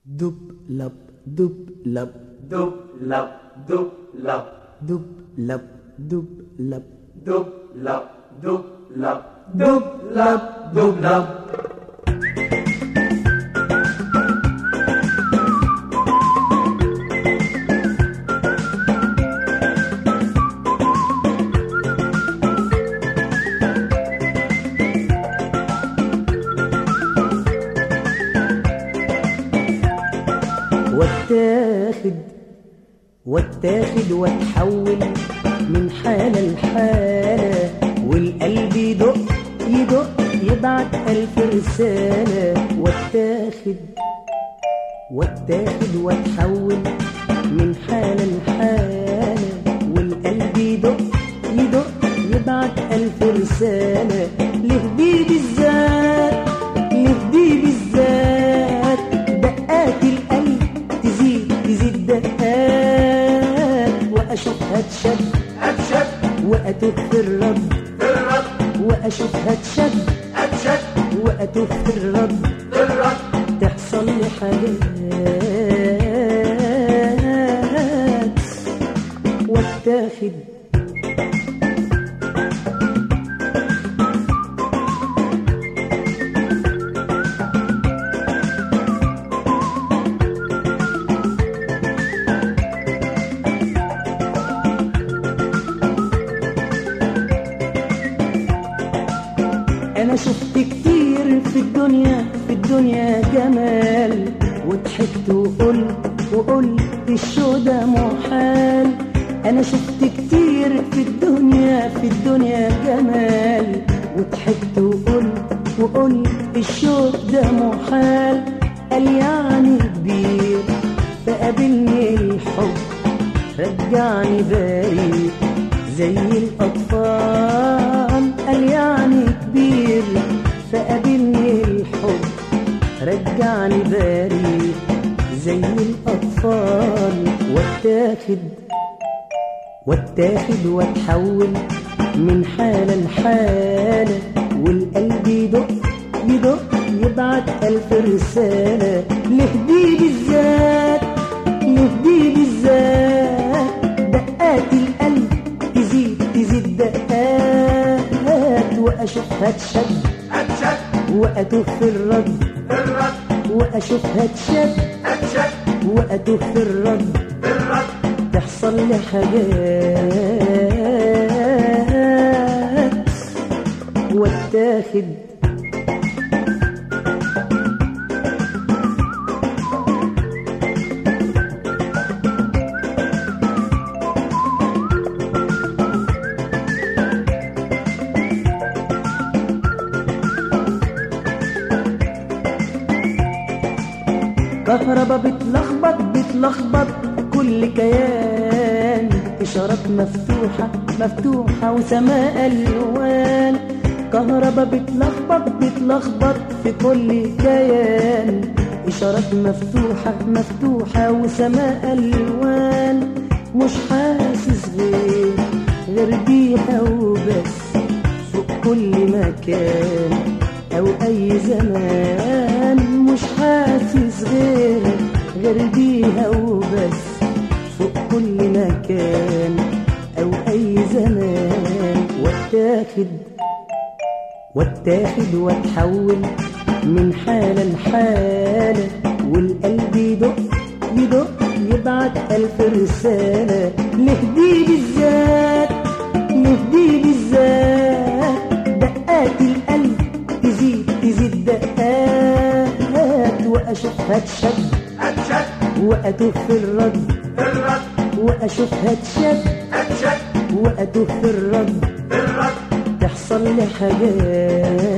دب لب دب لب دب لب دب لب دب لب دب لب دب لب دب لب دب لب دب لب واتاخد واتاخد واتحول من حالة لحالة والقلب يدق يدق يبعت ألف رسالة واتاخد واتاخد واتحول من حالة لحالة والقلب يدق يدق يبعت ألف رسالة لهدي بالذات لهدي بالذات دقات القلب تزيد تزيد دقات وأشوفها تشد أبشد وأتوه في الرد الرد وأشوفها تشد أبشد وأتوه في الرد الرد تحصل لي حاجات واتاخد انا شفت كتير في الدنيا في الدنيا جمال وضحكت وقلت وقلت الشو ده محال انا شفت كتير في الدنيا في الدنيا جمال وضحكت وقلت وقلت الشو ده محال قال يعني كبير فقابلني الحب رجعني بريء زي الأطفال قال يعني كبير فقابلني الحب رجعني بريء زي الأطفال واتاخد واتاخد واتحول من حالة لحالة والقلب يدق يدق يبعت ألف رسالة لهدي بالذات لهدي بالذات دقات القلب تزيد تزيد دقات وأشوفها تشد أبشد وأتوه في الرد الرد وأشوفها تشد أبشد وأتوه في الرد الرد تحصل لي حاجات واتاخد كهربا بتلخبط بتلخبط كل كيان إشارات مفتوحة مفتوحة وسماء ألوان كهربا بتلخبط بتلخبط في كل كيان إشارات مفتوحة مفتوحة وسماء ألوان مش حاسس غير غير بيها وبس فوق كل مكان أو أي زمان مش حاسس غير غير بيها وبس فوق كل مكان أو أي زمان واتاخد واتاخد واتحول من حالة لحالة والقلب يدق يدق يبعت ألف رسالة لهدي بالذات لهدي بالذات دقات القلب تزيد تزيد دقات وأشوفها تشد أبشد وأتوه في الرد الرد وأشوفها تشد أبشد وأتوه في الرد الرد تحصل لي حاجات